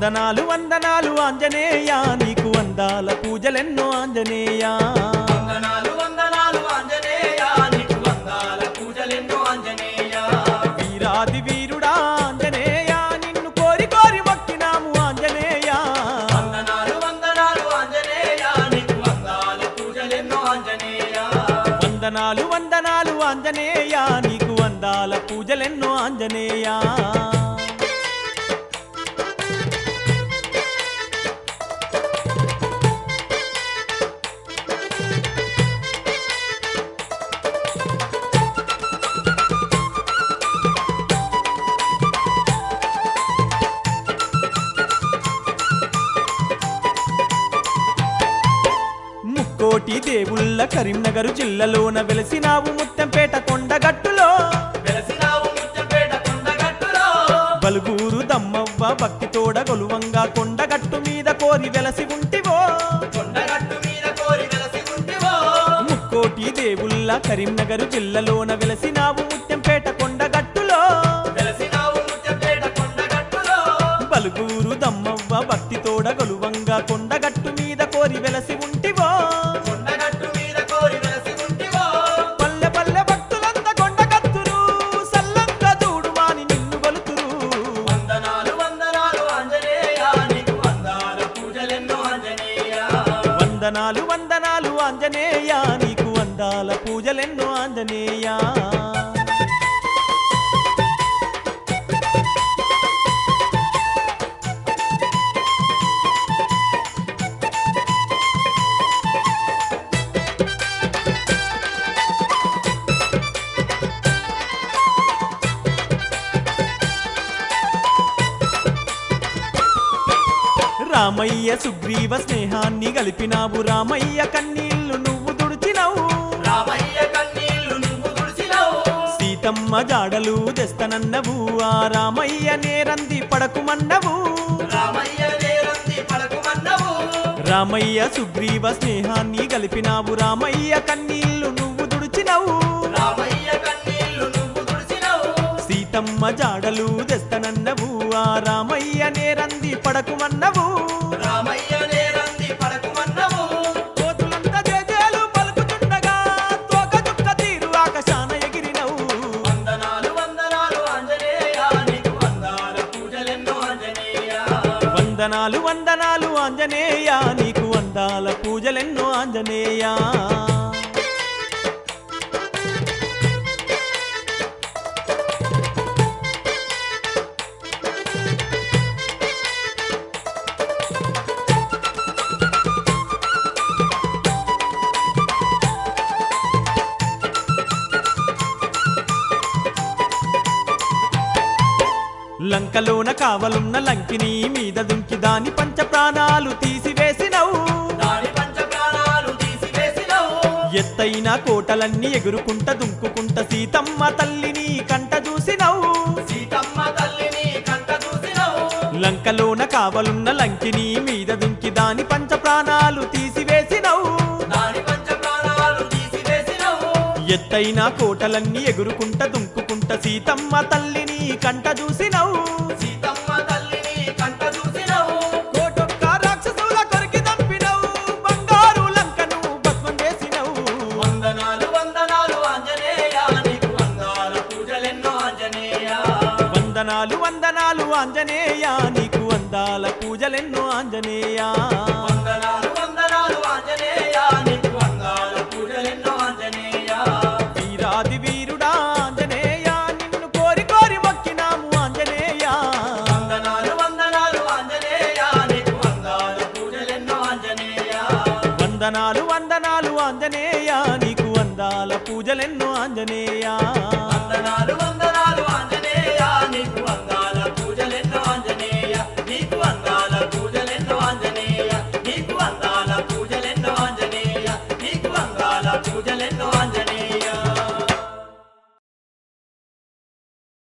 వందనాలు వందనాలు ఆంజనేయ నీకు వందాల పూజలెన్నో ఆంజనేయ వందనాలు వందనాలు ఆంజనేయ నీకు వందాల పూజలెన్నో ఆంజనేయ వీరాది వీరుడా ఆంజనేయ నిన్ను కోరి కోరి మొక్కినాము ఆంజనేయ వందనాలు వందనాలు ఆంజనేయ నీకు వందాల పూజలెన్నో ఆంజనేయ వందనాలు వందనాలు ఆంజనేయ నీకు వందాల పూజలెన్నో ఆంజనేయ ముక్కోటి దేవుళ్ళ కరీంనగర్ జిల్లాలోన వెలసినావు ముత్తంపేట కొండగట్టులో వెలసినావు ముత్యంపేట కొండగట్టులో బలుగూరు దమ్మవ్వ భక్తితోడ గొలువంగా కొండగట్టు మీద కోరి వెలసి ఉంటివో కొండగట్టు మీద కోరి వెలసి ఉంటివో ముక్కోటి దేవుళ్ళ కరీంనగర్ జిల్లాలోన వెలసినావు ముత్యంపేట కొండగట్టులో వెలసినావు ముత్యంపేట కొండగట్టులో బలుగూరు దమ్మవ్వ భక్తితోడ గొలువంగా కొండగట్టు మీద కోరి వెలసి ఉంటివో కొండగట్టు మీద కోరి వెలసి ఉంటివో పల్లె పల్లె భక్తులంత కొండగత్తురు సల్లంగా చూడుమాని నిన్ను గొలుతురు వందనాలు వందనాలు ఆంజనేయ నీకు వందాల పూజలెన్నో ఆంజనేయ వందనాలు వందనాలు ఆంజనేయ నీకు వందాల పూజలెన్నో ఆంజనేయ రామయ్య సుగ్రీవ స్నేహాన్ని గలిపినావు రామయ్య కన్నీళ్లు నువ్వు తుడిచినవు రామయ్య కన్నీళ్లు నువ్వు తుడిచినావు సీతమ్మ జాడలు తెస్తనన్నవు ఆ రామయ్య నేరంది పడకుమన్నవు రామయ్య నేరంది పడకుమన్నవు రామయ్య సుగ్రీవ స్నేహాన్ని గలిపినావు రామయ్య కన్నీళ్లు నువ్వు తుడిచినవు రామయ్య కన్నీళ్లు నువ్వు తుడిచినావు సీతమ్మ జాడలు తెస్తనన్నవు ఆ రామయ్య నేరంది పడకుమన్నవు రామయ్య నేరంది పడకుమన్నవు కోతులంత జేజేలు పలుకుతుండగా తోక చుక్క తీరు ఆకాశాన ఎగిరినవు వందనాలు వందనాలు ఆంజనేయ నీకు వందాల పూజలెన్నో ఆంజనేయ వందనాలు వందనాలు ఆంజనేయ నీకు వందాల పూజలెన్నో ఆంజనేయ లంకలోన కావలున్న లంకిని మీద దుంకి దాని పంచ ప్రాణాలు తీసివేసినవు దాని పంచ ప్రాణాలు తీసివేసినావు ఎత్తైన కోటలన్నీ ఎగురుకుంట దుంకుకుంట సీతమ్మ తల్లిని కంట చూసినవు సీతమ్మ తల్లిని కంట చూసినావు లంకలోన కావలున్న లంకిని మీద దుంకి దాని పంచ ప్రాణాలు తీసివేసినవు దాని పంచ ప్రాణాలు తీసివేసినావు ఎత్తైన కోటలన్నీ ఎగురుకుంట దుంకుకుంట సీతమ్మ తల్లిని కంట చూసినవు సీతమ్మ తల్లిని కంట చూసినావు కోటొక్క రాక్షసుల కొరికి దంపినవు బంగారు లంకను భస్మం చేసినవు వందనాలు వందనాలు ఆంజనేయ నీకు వందాల పూజలెన్నో ఆంజనేయ వందనాలు వందనాలు ఆంజనేయ నీకు వందాల పూజలెన్నో ఆంజనేయ వందనాలు వందనాలు ఆంజనేయ నీకు వందాల పూజలెన్నో ఆంజనేయ వీరాది వీరుడా ఆంజనేయ నిన్ను కోరి కోరి మొక్కినాము ఆంజనేయ వందనాలు వందనాలు ఆంజనేయ నీకు వందాల పూజలెన్నో ఆంజనేయ వందనాలు వందనాలు ఆంజనేయ నీకు వందాల పూజలెన్నో ఆంజనేయ వందనాలు వందనాలు ఆంజనేయ